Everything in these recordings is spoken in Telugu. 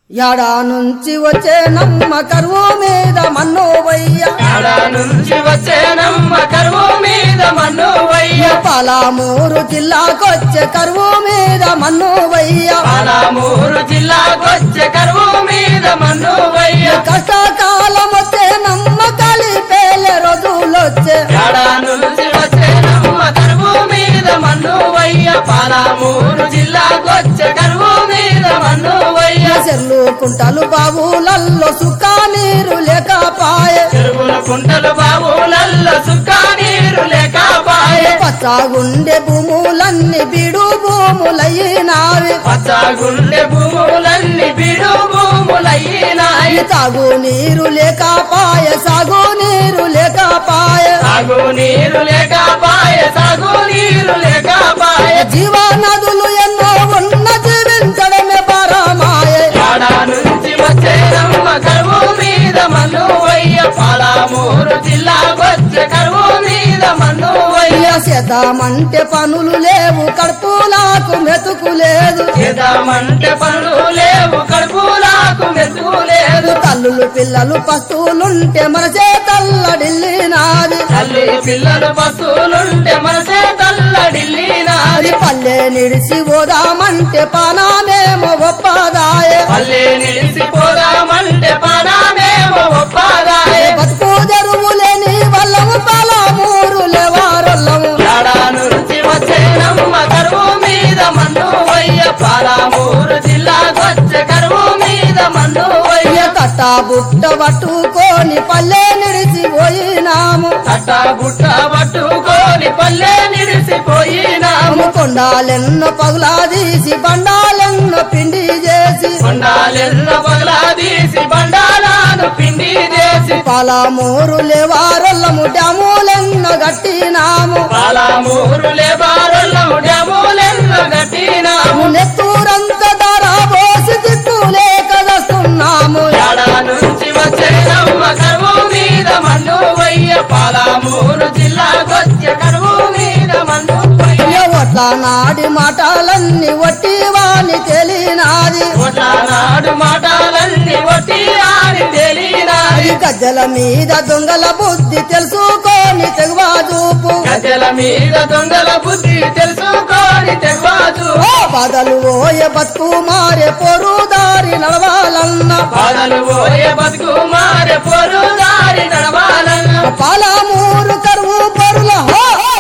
యాడా నుంచి వచ్చే నమ్మ కరువు మీద మన్ను వయ్య ఆడ నుంచి వచ్చేనమ్మ కరువు మీద మన్ను వయ్య పాలామూరు జిల్లాకొచ్చే కరువు మీద మన్ను వయ్య పాలమూరు జిల్లాకొచ్చే కరువు మీద మన్ను వయ్య కష్టకాలం వచ్చే నమ్మ కలిపేలే రోజులొచ్చే ఆడ నుంచి వచ్చేనమ్మ కరువు మీద మన్ను వయ్య పాలమూరు జిల్లాకొచ్చే కరువు మీద మన్ను వయ్య చెర్లు కుంటలు బాబులల్లో సుఖ నీరు లేకపాయే చెరువుల కుంటలు బావులల్ల సుక్క నీరు లేకపాయే పచ్చగుండె భూములన్నీ బీడు భూములయ్యినావి పచ్చగుండె భూములన్నీ బిడు భూములయ్యినాయి తాగు నీరు లేకపాయ సాగు నీరు లేకపాయ సాగు నీరు లేకపాయ సాగు నీరు లేకపాయ జీవనదులు ఎన్నో ఉన్న జీవించడమే పరమాయ ఆడ నుంచి వచ్చేనమ్మ కరువు మీద మన్ను వయ్య పాలమూరు జిల్లాకొచ్చే కరువు మీద మన్ను వయ్య చేద్దామంటే పనులు లేవు కడుపులకు మెతుకు లేదు చేద్దామంటే పనులు లేవు కడుపులకు మెతుకు లేదు తల్లులు పిల్లలు పస్తులుంటే మన చేతల్లడిల్లినాది తల్లి పిల్లలు పశువులుంటే మనసే తల్లడిల్లినాది అది పల్లె నిడిసి పోదామంటే పానామేమో గొప్పదాయ పల్లె నిలిసిపోదామంటే పానామేమో ఒప్పదాయే బతుకు తెరువు లేని వల్లము పలమూరు లేవారొల్లము ఏడా నుంచి వచ్చేనమ్మ కరువు మీద మన్ను వయ్య పాలమూరు జిల్లాకొచ్చే కరువు మీద మన్ను వయ్య కట్ట బుట్ట పట్టుకొని పల్లె నిడిసి పోయినాము అట్ట బుట్ట పట్టుకొని పల్లె నిలిసిపోయినాము కొండాలెన్నో పగులా తీసి బండాలెన్నో పిండి చేసి కొండాలెన్నో పగలా తీసి బండాలను పిండి చేసి పలమూరు లేవారొల్లము డ్యాములెన్నో గట్టినాము పాలమూరు లేబారులము డ్యాములెన్నో కట్టినాము నెత్తూరంత ధర పోసి తిట్టు లేక వస్తున్నాము ఏడా నుంచి వచ్చేనమ్మ కరువు మీద మన్ను వయ్య పాలమూరు జిల్లాకొచ్చే కరువు మీద మన్ను వయ్య ఒట్ల నాడి మాటలన్నీ వట్టి వాణి తెలినాది ఒట్ల నాడు మాటలన్నీ ఒట్టి ఆడి తెలియనాది అది గజ్జల మీద దొంగల బుద్ధి తెలుసుకొని తెగువా చూపు గజల మీద దొంగల బుద్ధి తెలుసుకోని తెగవాదు ఓ బదలు ఓయ బతుకు మారే పొరు దారి నడవాలన్న బాధలు పోయే బతుకు మారే పొరు దారి నడవాలన్న పాలమూరు కరువు పరుల హో!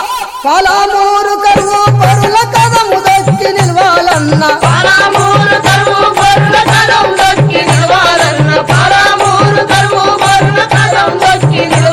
పాలమూరు కరువు పరుల కదము దొక్కి నిలవాలన్న పాలమూరు కరువు పొరుల కదం దొక్కి నిలవాలన్న పాలమూరు కరువు పొరుల కదం దొక్కి నిలవాలన్న